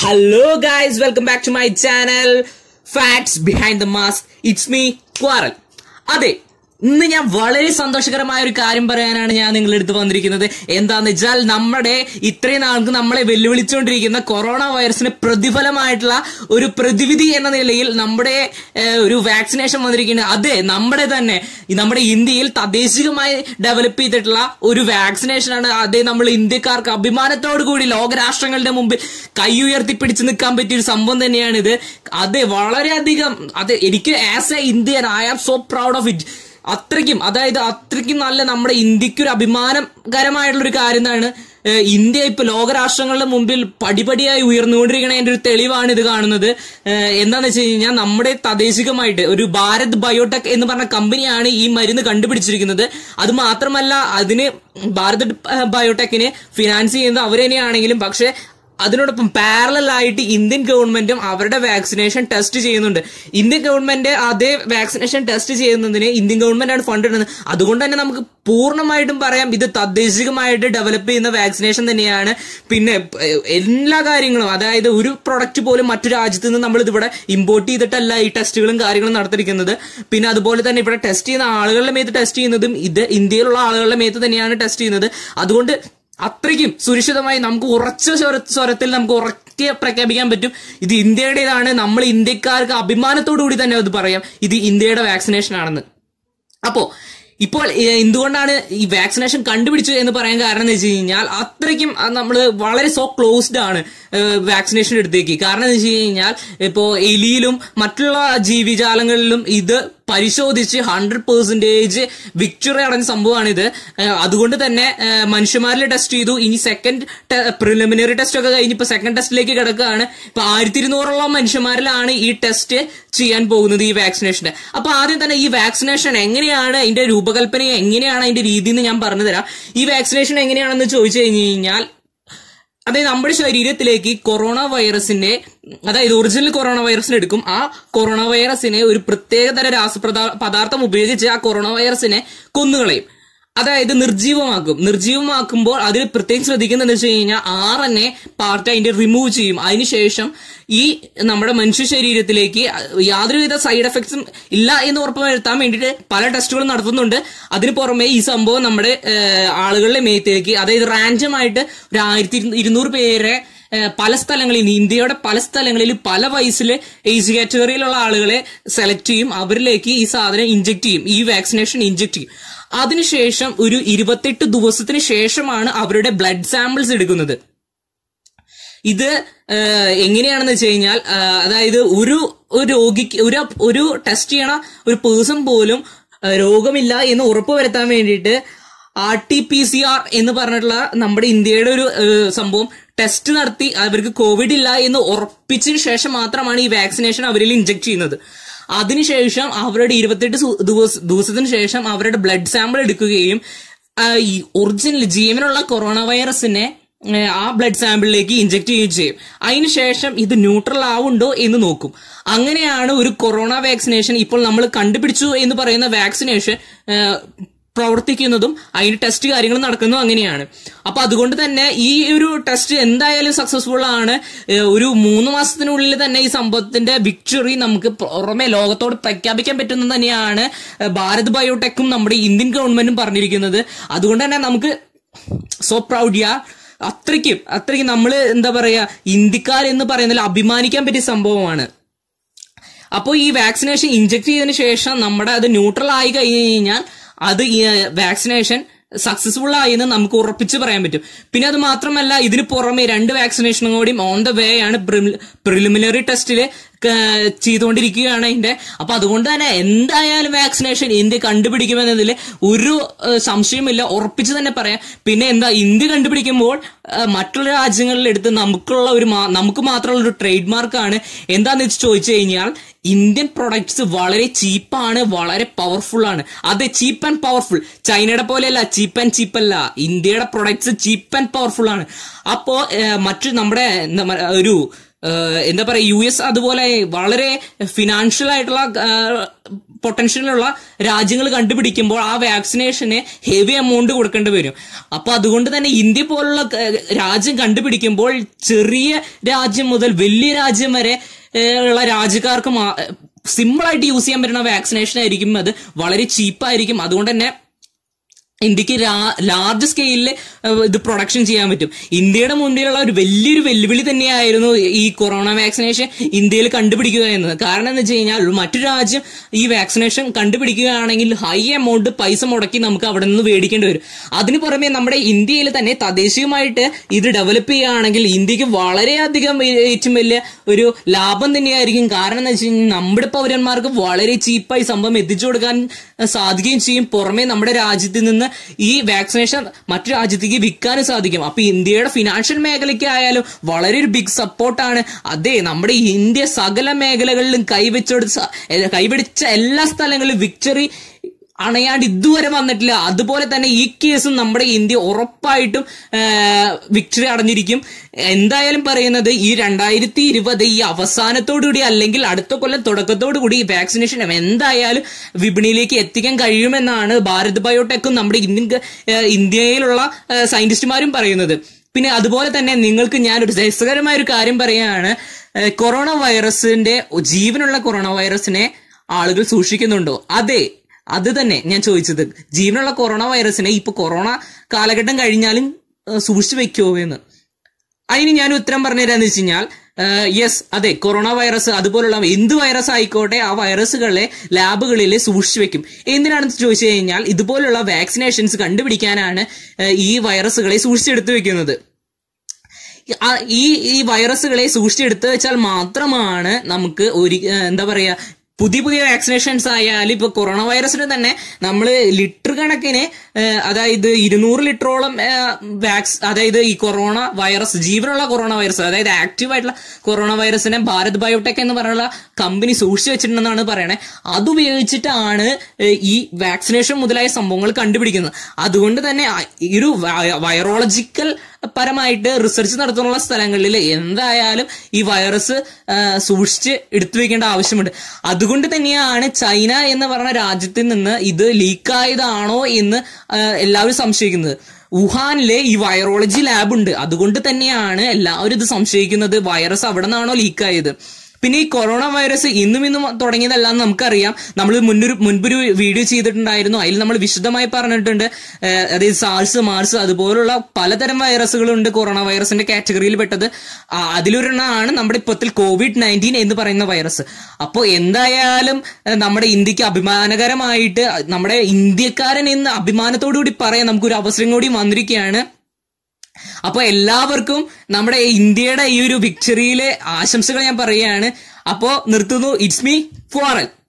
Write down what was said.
hello guys welcome back to my channel facts behind the mask it's me quarrel അതെ ഇന്ന് ഞാൻ വളരെ സന്തോഷകരമായ ഒരു കാര്യം പറയാനാണ് ഞാൻ നിങ്ങളുടെ അടുത്ത് വന്നിരിക്കുന്നത് എന്താന്ന് വെച്ചാൽ നമ്മുടെ ഇത്രയും നാൾക്ക് നമ്മളെ വെല്ലുവിളിച്ചുകൊണ്ടിരിക്കുന്ന കൊറോണ വൈറസിന് പ്രതിഫലമായിട്ടുള്ള ഒരു പ്രതിവിധി എന്ന നിലയിൽ നമ്മുടെ ഏഹ്, ഒരു വാക്സിനേഷൻ വന്നിരിക്കുന്നത് അതെ നമ്മുടെ തന്നെ ഈ നമ്മുടെ ഇന്ത്യയിൽ തദ്ദേശികമായി ഡെവലപ്പ് ചെയ്തിട്ടുള്ള ഒരു വാക്സിനേഷനാണ് അതേ നമ്മൾ ഇന്ത്യക്കാർക്ക് അഭിമാനത്തോടു കൂടി ലോകരാഷ്ട്രങ്ങളുടെ മുമ്പിൽ കൈ ഉയർത്തി പിടിച്ചു നിൽക്കാൻ പറ്റിയ ഒരു സംഭവം തന്നെയാണിത് അതെ വളരെയധികം അതെ എനിക്ക് as a Indian I am so proud of it അത്രയ്ക്കും അതായത് അത്രയ്ക്കും നല്ല നമ്മുടെ ഇന്ത്യക്ക് ഒരു അഭിമാനകരമായിട്ടുള്ള ഒരു കാര്യം എന്താണ് ഏഹ് ഇന്ത്യ ഇപ്പൊ ലോകരാഷ്ട്രങ്ങളുടെ മുമ്പിൽ പടിപടിയായി ഉയർന്നുകൊണ്ടിരിക്കണതിന്റെ ഒരു തെളിവാണ് ഇത് കാണുന്നത് ഏഹ് എന്താന്ന് വെച്ച് കഴിഞ്ഞാൽ നമ്മുടെ തദ്ദേശികമായിട്ട് ഒരു ഭാരത് ബയോടെക് എന്ന് പറഞ്ഞ കമ്പനിയാണ് ഈ മരുന്ന് കണ്ടുപിടിച്ചിരിക്കുന്നത് അത് മാത്രമല്ല അതിന് ഭാരത് ബയോടെക്കിന് ഫിനാൻസ് ചെയ്യുന്നത് അവർ തന്നെയാണെങ്കിലും പക്ഷെ അതിനോടൊപ്പം പാരലൽ ആയിട്ട് ഇന്ത്യൻ ഗവൺമെന്റും അവരുടെ വാക്സിനേഷൻ ടെസ്റ്റ് ചെയ്യുന്നുണ്ട് ഇന്ത്യൻ ഗവൺമെന്റ് അതേ വാക്സിനേഷൻ ടെസ്റ്റ് ചെയ്യുന്നതിന് ഇന്ത്യൻ ഗവൺമെന്റ് ആണ് ഫണ്ട് ഇടുന്നത് അതുകൊണ്ട് തന്നെ നമുക്ക് പൂർണ്ണമായിട്ടും പറയാം ഇത് തദ്ദേശികമായിട്ട് ഡെവലപ്പ് ചെയ്യുന്ന വാക്സിനേഷൻ തന്നെയാണ് പിന്നെ ഏഹ്, എല്ലാ കാര്യങ്ങളും അതായത് ഒരു പ്രൊഡക്റ്റ് പോലും മറ്റു രാജ്യത്ത് നിന്ന് നമ്മൾ ഇതിവിടെ ഇമ്പോർട്ട് ചെയ്തിട്ടല്ല ഈ ടെസ്റ്റുകളും കാര്യങ്ങളും നടത്തിയിരിക്കുന്നത് പിന്നെ അതുപോലെ തന്നെ ഇവിടെ ടെസ്റ്റ് ചെയ്യുന്ന ആളുകളുടെ മേത്ത് ടെസ്റ്റ് ചെയ്യുന്നതും ഇത് ഇന്ത്യയിലുള്ള ആളുകളുടെ മേത്ത് തന്നെയാണ് ടെസ്റ്റ് ചെയ്യുന്നത് അതുകൊണ്ട് അത്രയ്ക്കും സുരക്ഷിതമായി നമുക്ക് ഉറച്ച സ്വര- സ്വരത്തിൽ നമുക്ക് ഉറക്കെ പ്രഖ്യാപിക്കാൻ പറ്റും ഇത് ഇന്ത്യയുടേതാണ് നമ്മൾ ഇന്ത്യക്കാർക്ക് അഭിമാനത്തോടു കൂടി തന്നെ അത് പറയാം ഇത് ഇന്ത്യയുടെ വാക്സിനേഷൻ ആണെന്ന് അപ്പോ ഇപ്പോൾ ഏഹ്, എന്തുകൊണ്ടാണ് ഈ വാക്സിനേഷൻ കണ്ടുപിടിച്ചു എന്ന് പറയാൻ കാരണം എന്ന് വെച്ച് കഴിഞ്ഞാൽ അത്രയ്ക്കും നമ്മൾ വളരെ സോ ക്ലോസ്ഡ് ആണ് വാക്സിനേഷൻ എടുത്തേക്ക് കാരണം എന്ന് വെച്ച് കഴിഞ്ഞാൽ ഇപ്പോ എലിയിലും മറ്റുള്ള ജീവിജാലങ്ങളിലും ഇത് പരിശോധിച്ച് ഹൺഡ്രഡ് പെർസെന്റേജ് വിക്ടറി അടഞ്ഞ സംഭവമാണിത് ഏഹ്, അതുകൊണ്ട് തന്നെ ഏഹ്, മനുഷ്യന്മാരിൽ ടെസ്റ്റ് ചെയ്തു ഇനി സെക്കൻഡ് പ്രിലിമിനറി ടെസ്റ്റ് ഒക്കെ കഴിഞ്ഞ് ഇപ്പൊ സെക്കൻഡ് ടെസ്റ്റിലേക്ക് കിടക്കുകയാണ് ഇപ്പൊ ആയിരത്തി ഇരുന്നൂറോളം മനുഷ്യന്മാരിലാണ് ഈ ടെസ്റ്റ് ചെയ്യാൻ പോകുന്നത് ഈ വാക്സിനേഷന്റെ അപ്പൊ ആദ്യം തന്നെ ഈ വാക്സിനേഷൻ എങ്ങനെയാണ് അതിന്റെ രൂപകൽപ്പന എങ്ങനെയാണ് അതിന്റെ രീതി എന്ന് ഞാൻ പറഞ്ഞു തരാം ഈ വാക്സിനേഷൻ എങ്ങനെയാണെന്ന് ചോദിച്ചു കഴിഞ്ഞു കഴിഞ്ഞാൽ അതായത് നമ്മുടെ ശരീരത്തിലേക്ക് കൊറോണ വൈറസിന്റെ അതായത് ഒറിജിനൽ കൊറോണ വൈറസിനെ എടുക്കും ആ കൊറോണ വൈറസിനെ ഒരു പ്രത്യേകതര രാസപ്രദാ പദാർത്ഥം ഉപയോഗിച്ച് ആ കൊറോണ വൈറസിനെ കൊന്നുകളയും അതായത് നിർജീവമാക്കും നിർജീവമാക്കുമ്പോൾ അതിൽ പ്രത്യേകം ശ്രദ്ധിക്കുന്നത് വെച്ച് കഴിഞ്ഞാൽ ആർ എൻ എ പാർട്ട് അതിന്റെ റിമൂവ് ചെയ്യും അതിനുശേഷം ഈ നമ്മുടെ മനുഷ്യ ശരീരത്തിലേക്ക് യാതൊരുവിധ സൈഡ് എഫക്ട്സും ഇല്ല എന്ന് ഉറപ്പുവരുത്താൻ വേണ്ടിയിട്ട് പല ടെസ്റ്റുകളും നടത്തുന്നുണ്ട് അതിന് പുറമെ ഈ സംഭവം നമ്മുടെ ഏഹ്, ആളുകളുടെ മേത്തേക്ക് അതായത് റാൻഡം ആയിട്ട് ഒരു ആയിരത്തി ഇരുന്നൂറ് പേരെ ഏഹ്, പല സ്ഥലങ്ങളിൽ ഇന്ത്യയുടെ പല സ്ഥലങ്ങളിൽ പല വയസ്സിൽ ഏജ് കാറ്റഗറിയിലുള്ള ആളുകളെ സെലക്ട് ചെയ്യും അവരിലേക്ക് ഈ സാധനം ഇഞ്ചെക്ട് ചെയ്യും ഈ വാക്സിനേഷൻ ഇഞ്ചെക്ട് ചെയ്യും അതിനുശേഷം ഒരു ഇരുപത്തെട്ട് ദിവസത്തിന് ശേഷമാണ് അവരുടെ ബ്ലഡ് സാമ്പിൾസ് എടുക്കുന്നത് ഇത് ഏഹ്, എങ്ങനെയാണെന്ന് വെച്ച് കഴിഞ്ഞാൽ ഏഹ്, അതായത് ഒരു ഒരു രോഗിക്ക് ഒരു ഒരു ടെസ്റ്റ് ചെയ്യണ ഒരു പേഴ്സൺ പോലും ഏഹ്, രോഗമില്ല എന്ന് ഉറപ്പുവരുത്താൻ വേണ്ടിയിട്ട് R T P C R എന്ന് പറഞ്ഞിട്ടുള്ള നമ്മുടെ ഇന്ത്യയുടെ ഒരു ഏഹ്, സംഭവം ടെസ്റ്റ് നടത്തി അവർക്ക് കോവിഡ് ഇല്ല എന്ന് ഉറപ്പിച്ചതിന് ശേഷം മാത്രമാണ് ഈ വാക്സിനേഷൻ അവരിൽ ഇഞ്ചെക്ട് ചെയ്യുന്നത് അതിനുശേഷം അവരുടെ ഇരുപത്തെട്ട് സു- ദിവസ ദിവസത്തിന് ശേഷം അവരുടെ ബ്ലഡ് സാമ്പിൾ എടുക്കുകയും ആ, ഈ ഒറിജിനൽ ജീവനുള്ള കൊറോണ വൈറസിനെ ഏ, ആ ബ്ലഡ് സാമ്പിളിലേക്ക് ഇഞ്ചെക്ട് ചെയ്യുകയും ചെയ്യും അതിനുശേഷം ഇത് ന്യൂട്രൽ ആവുണ്ടോ എന്ന് നോക്കും അങ്ങനെയാണ് ഒരു കൊറോണ വാക്സിനേഷൻ ഇപ്പോൾ നമ്മൾ കണ്ടുപിടിച്ചു എന്ന് പറയുന്ന വാക്സിനേഷൻ ഏ, പ്രവർത്തിക്കുന്നതും അതിന് ടെസ്റ്റ് കാര്യങ്ങൾ നടക്കുന്നതും അങ്ങനെയാണ് അപ്പൊ അതുകൊണ്ട് തന്നെ ഈ ഒരു ടെസ്റ്റ് എന്തായാലും സക്സസ്ഫുൾ ആണ് ഏഹ് ഒരു മൂന്ന് മാസത്തിനുള്ളിൽ തന്നെ ഈ സംഭവത്തിന്റെ വിക്ടറി നമുക്ക് പുറമെ ലോകത്തോട് പ്രഖ്യാപിക്കാൻ പറ്റുന്നത് തന്നെയാണ് ഏഹ് ഭാരത് ബയോടെക്കും നമ്മുടെ ഇന്ത്യൻ ഗവൺമെന്റും പറഞ്ഞിരിക്കുന്നത് അതുകൊണ്ട് തന്നെ നമുക്ക് സോ പ്രൗഡ് യാ അത്രയ്ക്കും അത്രയ്ക്കും നമ്മൾ എന്താ പറയാ ഇന്ത്യക്കാർ എന്ന് പറയുന്നതിൽ അഭിമാനിക്കാൻ പറ്റിയ സംഭവമാണ് അപ്പോൾ ഈ വാക്സിനേഷൻ ഇഞ്ചെക്ട് ചെയ്തതിന് ശേഷം നമ്മുടെ അത് ന്യൂട്രൽ ആയി കഴിഞ്ഞു കഴിഞ്ഞാൽ അത് ഈ വാക്സിനേഷൻ സക്സസ്ഫുൾ ആയി എന്ന് നമുക്ക് ഉറപ്പിച്ച് പറയാൻ പറ്റും പിന്നെ അത് മാത്രമല്ല ഇതിന് പുറമെ രണ്ട് വാക്സിനേഷനും കൂടി ഓൺ ദ വേ ആണ് പ്രിലിമിനറി ടെസ്റ്റിൽ ചെയ്തുകൊണ്ടിരിക്കുകയാണ് അതിന്റെ അപ്പൊ അതുകൊണ്ട് തന്നെ എന്തായാലും വാക്സിനേഷൻ ഇന്ത്യ കണ്ടുപിടിക്കുമെന്നതിൽ ഒരു ഏഹ്, സംശയമില്ല ഉറപ്പിച്ച് തന്നെ പറയാം പിന്നെ എന്താ ഇന്ത്യ കണ്ടുപിടിക്കുമ്പോൾ ഏഹ്, മറ്റുള്ള രാജ്യങ്ങളിൽ എടുത്ത് നമുക്കുള്ള ഒരു മാ- നമുക്ക് മാത്രമുള്ള ഒരു ട്രേഡ് മാർക്കാണ് എന്താന്ന് വെച്ച് ചോദിച്ചു കഴിഞ്ഞാൽ ഇന്ത്യൻ പ്രൊഡക്ട്സ് വളരെ ചീപ്പാണ് വളരെ പവർഫുൾ ആണ് അതെ ചീപ്പ് ആൻഡ് പവർഫുൾ ചൈനയുടെ പോലെയല്ല ചീപ്പ് ആൻഡ് ചീപ്പ് അല്ല ഇന്ത്യയുടെ പ്രൊഡക്ട്സ് ചീപ്പ് ആൻഡ് പവർഫുൾ ആണ് അപ്പോ ഏഹ്, മറ്റു നമ്മുടെ എന്താ പറ- ഒരു ഏഹ്, എന്താ പറയാ യു എസ് അതുപോലെ വളരെ ഫിനാൻഷ്യൽ ആയിട്ടുള്ള പൊട്ടൻഷ്യലുള്ള രാജ്യങ്ങൾ കണ്ടുപിടിക്കുമ്പോൾ ആ വാക്സിനേഷന് ഹെവി എമൗണ്ട് കൊടുക്കേണ്ടി വരും അപ്പൊ അതുകൊണ്ട് തന്നെ ഇന്ത്യ പോലുള്ള ഏഹ്, രാജ്യം കണ്ടുപിടിക്കുമ്പോൾ ചെറിയ രാജ്യം മുതൽ വലിയ രാജ്യം വരെ ഏഹ്, ഉള്ള രാജ്യക്കാർക്ക് സിമ്പിൾ ആയിട്ട് യൂസ് ചെയ്യാൻ പറ്റുന്ന വാക്സിനേഷൻ ആയിരിക്കും അത് വളരെ ചീപ്പായിരിക്കും അതുകൊണ്ട് തന്നെ ഇന്ത്യക്ക് ലാർജ് സ്കെയിലിൽ ഇത് പ്രൊഡക്ഷൻ ചെയ്യാൻ പറ്റും ഇന്ത്യയുടെ മുന്നിലുള്ള ഒരു വലിയൊരു വെല്ലുവിളി തന്നെയായിരുന്നു ഈ കൊറോണ വാക്സിനേഷൻ ഇന്ത്യയിൽ കണ്ടുപിടിക്കുക എന്നത് കാരണം എന്ന് വെച്ച് കഴിഞ്ഞാൽ മറ്റു രാജ്യം ഈ വാക്സിനേഷൻ കണ്ടുപിടിക്കുകയാണെങ്കിൽ ഹൈ എമൗണ്ട് പൈസ മുടക്കി നമുക്ക് അവിടെ നിന്ന് മേടിക്കേണ്ടി വരും അതിന് പുറമെ നമ്മുടെ ഇന്ത്യയിൽ തന്നെ തദ്ദേശീയമായിട്ട് ഇത് ഡെവലപ്പ് ചെയ്യുകയാണെങ്കിൽ ഇന്ത്യക്ക് വളരെയധികം ഏറ്റവും വലിയ ഒരു ലാഭം തന്നെയായിരിക്കും കാരണം എന്ന് വെച്ച് കഴിഞ്ഞാൽ നമ്മുടെ പൗരന്മാർക്ക് വളരെ ചീപ്പായി സംഭവം എത്തിച്ചു കൊടുക്കാൻ സാധിക്കുകയും ചെയ്യും പുറമെ നമ്മുടെ രാജ്യത്ത് നിന്ന് ഈ വാക്സിനേഷൻ മറ്റു രാജ്യത്തേക്ക് വിൽക്കാനും സാധിക്കും അപ്പൊ ഇന്ത്യയുടെ ഫിനാൻഷ്യൽ മേഖലയ്ക്ക് ആയാലും വളരെ ഒരു ബിഗ് സപ്പോർട്ടാണ് അതെ നമ്മുടെ ഇന്ത്യ സകല മേഖലകളിലും കൈവച്ചെടുത്ത കൈപിടിച്ച എല്ലാ സ്ഥലങ്ങളിലും വിക്ടറി അണയാണ്ട് ഇതുവരെ വന്നിട്ടില്ല അതുപോലെ തന്നെ ഈ കേസും നമ്മുടെ ഇന്ത്യ ഉറപ്പായിട്ടും വിക്ടറി അടഞ്ഞിരിക്കും എന്തായാലും പറയുന്നത് ഈ രണ്ടായിരത്തി ഇരുപത് ഈ അവസാനത്തോടുകൂടി അല്ലെങ്കിൽ അടുത്ത കൊല്ലം തുടക്കത്തോടുകൂടി ഈ വാക്സിനേഷൻ എന്തായാലും വിപണിയിലേക്ക് എത്തിക്കാൻ കഴിയുമെന്നാണ് ഭാരത് ബയോടെക്കും നമ്മുടെ ഇന്ത്യൻ ഗ- ഏഹ് ഇന്ത്യയിലുള്ള ഏഹ് സയന്റിസ്റ്റുമാരും പറയുന്നത് പിന്നെ അതുപോലെ തന്നെ നിങ്ങൾക്ക് ഞാനൊരു രസകരമായ ഒരു കാര്യം പറയുകയാണ് ഏഹ് കൊറോണ വൈറസിന്റെ ജീവനുള്ള കൊറോണ വൈറസിനെ ആളുകൾ സൂക്ഷിക്കുന്നുണ്ടോ അതെ അത് തന്നെ ഞാൻ ചോദിച്ചത് ജീവനുള്ള കൊറോണ വൈറസിനെ ഇപ്പൊ കൊറോണ കാലഘട്ടം കഴിഞ്ഞാലും ഏഹ് സൂക്ഷിച്ചു വെക്കുമോ എന്ന് അതിന് ഞാൻ ഉത്തരം പറഞ്ഞുതരാന്ന് വെച്ച് കഴിഞ്ഞാൽ യെസ് അതെ കൊറോണ വൈറസ് അതുപോലുള്ള എന്ത് വൈറസ് ആയിക്കോട്ടെ ആ വൈറസുകളെ ലാബുകളിൽ സൂക്ഷിച്ചു വെക്കും എന്തിനാണെന്ന് ചോദിച്ചു കഴിഞ്ഞാൽ ഇതുപോലുള്ള വാക്സിനേഷൻസ് കണ്ടുപിടിക്കാനാണ് ഏഹ് ഈ വൈറസുകളെ സൂക്ഷിച്ചെടുത്ത് വെക്കുന്നത് ആ ഈ ഈ വൈറസുകളെ സൂക്ഷിച്ചെടുത്ത് വെച്ചാൽ മാത്രമാണ് നമുക്ക് ഒരു ഏഹ് എന്താ പറയാ പുതിയ പുതിയ വാക്സിനേഷൻസ് ആയാലും ഇപ്പൊ കൊറോണ വൈറസിന് തന്നെ നമ്മൾ ലിറ്റർ കണക്കിന് ഏഹ് അതായത് ഇരുന്നൂറ് ലിറ്ററോളം വാക്സ് അതായത് ഈ കൊറോണ വൈറസ് ജീവനുള്ള കൊറോണ വൈറസ് അതായത് ആക്റ്റീവ് ആയിട്ടുള്ള കൊറോണ വൈറസിനെ ഭാരത് ബയോടെക് എന്ന് പറയുന്ന കമ്പനി സൂക്ഷിച്ചു വെച്ചിട്ടുണ്ടെന്നാണ് പറയണേ അതുപയോഗിച്ചിട്ടാണ് ഏഹ് ഈ വാക്സിനേഷൻ മുതലായ സംഭവങ്ങൾ കണ്ടുപിടിക്കുന്നത് അതുകൊണ്ട് തന്നെ ആ- ഈ ഒരു വൈറോളജിക്കൽ പരമായിട്ട് റിസർച്ച് നടത്തുന്ന സ്ഥലങ്ങളിൽ എന്തായാലും ഈ വൈറസ് ആ, സൂക്ഷിച്ച് എടുത്തു വെക്കേണ്ട ആവശ്യമുണ്ട് അതുകൊണ്ട് തന്നെയാണ് ചൈന എന്ന് പറഞ്ഞ രാജ്യത്തിൽ നിന്ന് ഇത് ലീക്കായതാണോ എന്ന് ആ, എല്ലാവരും സംശയിക്കുന്നത് വുഹാനിലെ ഈ വൈറോളജി ലാബ് ഉണ്ട് അതുകൊണ്ട് തന്നെയാണ് എല്ലാവരും ഇത് സംശയിക്കുന്നത് വൈറസ് അവിടെ നിന്നാണോ ലീക്കായത് പിന്നെ ഈ കൊറോണ വൈറസ് ഇന്നും ഇന്നും തുടങ്ങിയതല്ല എന്ന് നമുക്കറിയാം നമ്മൾ മുന്നൊരു മുൻപൊരു വീഡിയോ ചെയ്തിട്ടുണ്ടായിരുന്നു അതിൽ നമ്മൾ വിശദമായി പറഞ്ഞിട്ടുണ്ട് ഏഹ് അതായത് സാൾസ് മാർസ് അതുപോലുള്ള പലതരം വൈറസുകളുണ്ട് കൊറോണ വൈറസിന്റെ കാറ്റഗറിയിൽ പെട്ടത് ആ, അതിലൊരെണ്ണമാണ് നമ്മുടെ ഇപ്പത്തിൽ കോവിഡ് നയൻറ്റീൻ എന്ന് പറയുന്ന വൈറസ് അപ്പോൾ എന്തായാലും ഏഹ് നമ്മുടെ ഇന്ത്യക്ക് അഭിമാനകരമായിട്ട് നമ്മുടെ ഇന്ത്യക്കാരൻ എന്ന് അഭിമാനത്തോടു കൂടി പറയാൻ നമുക്കൊരു അവസരം കൂടി വന്നിരിക്കുകയാണ് അപ്പൊ എല്ലാവർക്കും നമ്മുടെ ഇന്ത്യയുടെ ഈ ഒരു വിക്ടറിയിലെ ആശംസകൾ ഞാൻ പറയുകയാണ് അപ്പോ നിർത്തുന്നു ഇറ്റ്സ് മീ ഫോറൽ